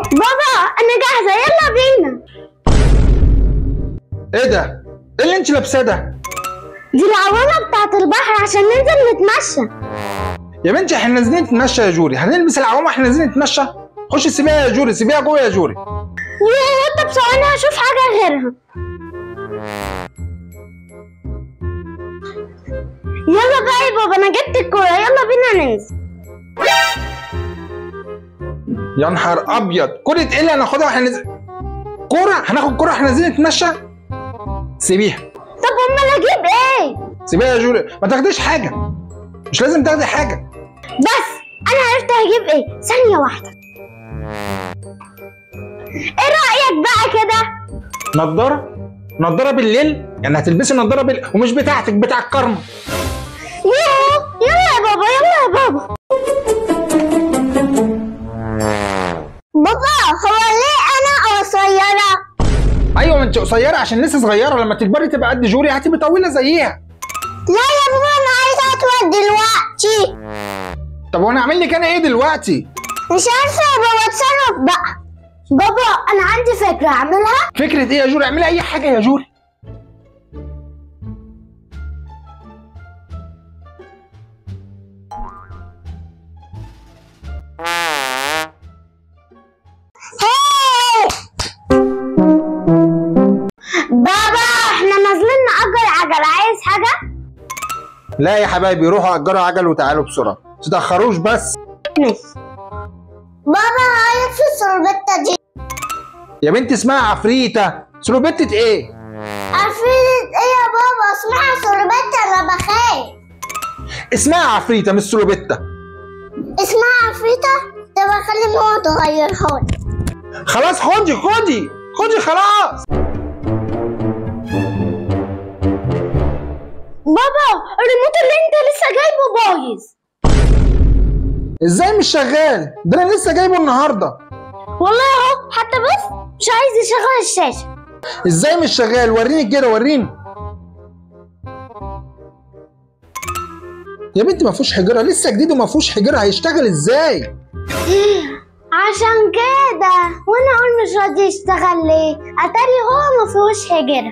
بابا انا جاهزه يلا بينا ايه ده ايه اللي انت لابساه ده دي العوامه بتاعت البحر عشان ننزل نتمشى يا بنتي احنا نازلين نتمشى يا جوري هنلبس العوامه واحنا نازلين نتمشى خشي سيبيها يا جوري سيبيها جوه يا جوري يوه طب ثواني هشوف حاجه غيرها يلا بقى يا بابا انا جبت الكوره يلا بينا ننزل يا نهار ابيض كرة ايه اللي هناخدها واحنا نازلين كورة هناخد كورة واحنا نازلين نتمشى سيبيها طب امال اجيب ايه سيبيها يا جوري ما تاخديش حاجة مش لازم تاخدي حاجة بس انا عرفت هجيب ايه ثانيه واحده ايه رايك بقى كده نضارة نضارة بالليل يعني هتلبسي نضارة بالليل ومش بتاعتك بتاع الكرم يوه يلا يا بابا يلا يا بابا بابا هو ليه انا قصيره ايوه ما انت قصيرة عشان لسه صغيرة لما تكبري تبقى قد جوري هتبقى طويلة زيها لا يا بابا انا عايزه اطول دلوقتي طب وانا اعمل لك انا ايه دلوقتي مش عارفه يا بابا اتصرف بقى بابا انا عندي فكره اعملها فكرة ايه يا جوري اعملي اي حاجة يا جوري هاي! بابا احنا نازلين نأجر عجل عايز حاجه لا يا حبايبي روحوا اجروا عجل وتعالوا بسرعة تتأخروش بس ماشي بابا رايك في السربتة دي يا بنتي اسمها عفريتة سلوبتة ايه عفريتة ايه يا بابا اسمها سربتة انا بخاف اسمها عفريتة مش سلوبتة اسمها عفريتة طب اخلي ماما تغيرها لي خلاص خدي خدي خدي خلاص بابا الريموت اللي انت لسه جايبه بايظ ازاي مش شغال ده انا لسه جايبه النهارده والله اهو حتى بس مش عايز يشغل الشاشة ازاي مش شغال وريني كده وريني يا بنتي ما فيهوش حجره لسه جديد وما فيهوش حجره هيشتغل ازاي عشان كده وانا اقول مش راضي يشتغل ليه اتاري هو ما فيهوش حجرة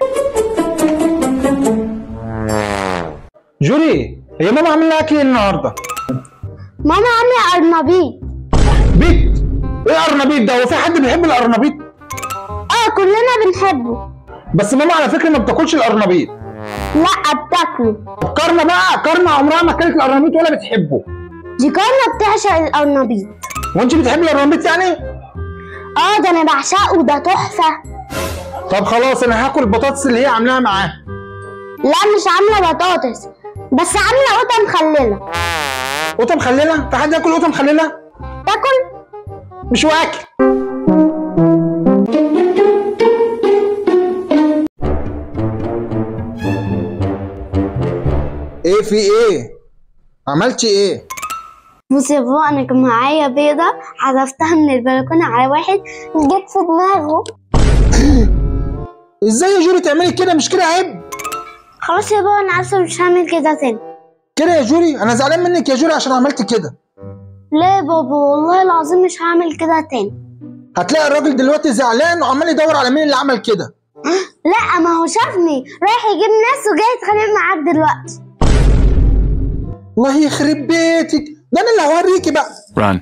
جوري هي ماما عامله لنا اكل ايه النهارده ماما عاملة قرنبيط بيت ايه ارنبيط ده هو في حد بيحب الارنبيط اه كلنا بنحبه بس ماما على فكره ما بتاكلش الارنبيط لا بتاكله طب كارما بقى كارما عمرها ما كانت الارنبيط ولا بتحبه دي كارنا بتعشق القرنبيط وانت بتحبي الارنبيط يعني اه ده انا بعشقه ده تحفة طب خلاص انا هاكل البطاطس اللي هي عاملاها معاه لا مش عاملة بطاطس بس عاملة قطة مخللة قطه مخلله في حد ياكل قطه مخلله تاكل مش واكل ايه في ايه عملتي ايه بصي يا بابا انا كان معايا بيضة حذفتها من البلكونة على واحد جت في دماغه ازاي يا جوري تعملي كده مش كده عيب خلاص يا بابا انا اسفة مش هعمل كده تاني كده يا جوري انا زعلان منك يا جوري عشان عملت كده لا يا بابا والله العظيم مش هعمل كده تاني هتلاقي الراجل دلوقتي زعلان وعمال يدور على مين اللي عمل كده لا ما هو شافني رايح يجيب ناس وجاي يتخانق معاك دلوقتي الله يخرب بيتك ده انا اللي هوريكي بقى Run.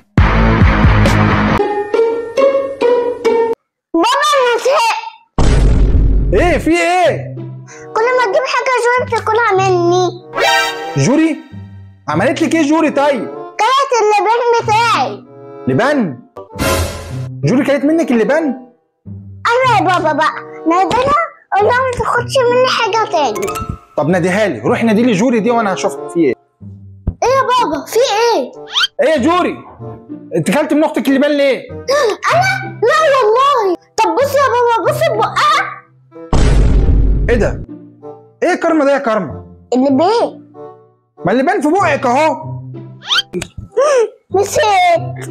بابا انا زهقت ايه في ايه كل ما تجيب حاجة جوي بتاكلها مني جوري عملت لك ايه جوري طيب كانت اللبان بتاعي لبان جوري كانت منك اللبان انا يا بابا بقى نادلها قول لها ما تاخدش مني حاجة تاني طب ناديها لي روح نادي لي جوري دي وانا هشوف في ايه ايه يا بابا في ايه ايه يا جوري انت كلت من اختك اللبان ليه انا لا والله طب بص يا بابا بص بقها ايه ده ايه كارما ده يا كارما اللبان ما اللبان في بقك اهو نسيت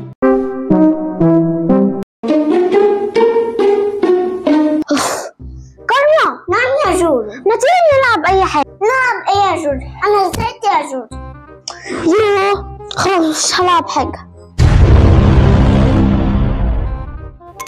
كارما نعم يا جوري ما تيجي نلعب اي حاجة نلعب ايه يا جوري انا زهقت يا جوري يوه خلاص هلعب حاجة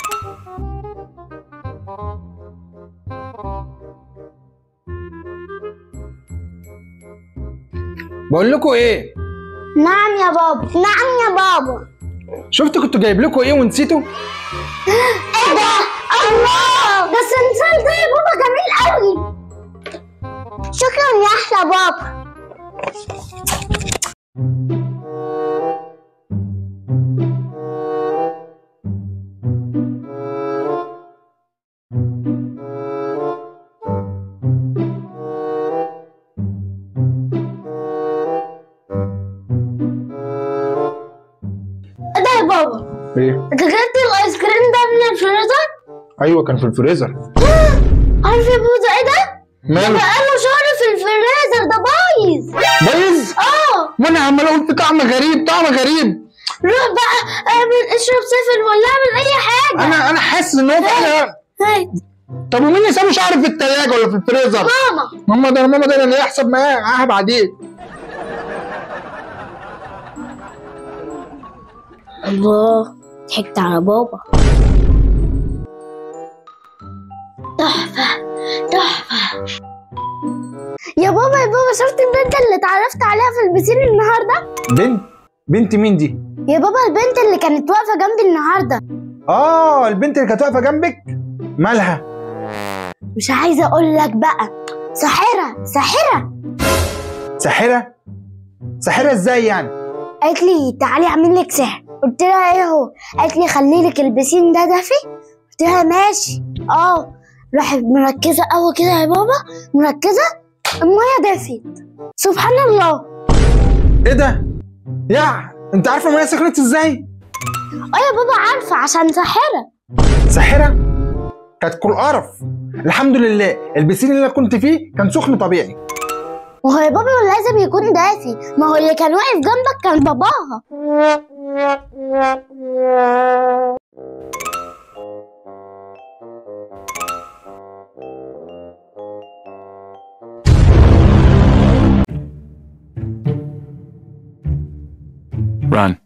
بقول لكم ايه نعم يا بابا نعم يا بابا شفتوا كنت جايب لكم ايه ونسيتوا ايه ده الله ده الصلصال ده يا بابا جميل قوي شكرا يا احلى بابا ايه ده يا بابا ايه انت جبت الايس كريم ده من الفريزر ايوه كان في الفريزر عارف يا بابا ايه ده ماله بقاله شهر في الفريزر ده بايظ بايظ اه وانا عمال اقول في طعم غريب طعم غريب روح بقى اعمل اشرب سفن ولا اعمل اي حاجه انا انا حاسس ان هو فعلا هاي طب ومين اللي سابه شعر في التلاجة ولا في الفريزر ماما ماما ده ماما ده اللي يحسب معاه معاها بعدين الله ضحكت على بابا تحفة تحفة يا بابا يا بابا شفت البنت اللي اتعرفت عليها في البسين النهارده؟ بنت بنت مين دي يا بابا البنت اللي كانت واقفة جنبي النهارده اه البنت اللي كانت واقفه جنبك مالها مش عايزة اقول لك بقى ساحرة ساحرة ساحره ساحره ازاي يعني قالت لي تعالي اعمل لك سحر قلت لها ايه هو قالت لي خلي لك البسين ده دافي قلت لها ماشي اه راحت مركزه قوي كده يا بابا مركزه الميه دافت سبحان الله ايه ده يا انت عارفه الميه سخنت ازاي اه يا بابا عارفه عشان ساحره ساحره كانت كل قرف الحمد لله البسين اللي انا كنت فيه كان سخن طبيعي ما هو يا بابا لازم يكون دافي ما هو اللي كان واقف جنبك كان باباها Run.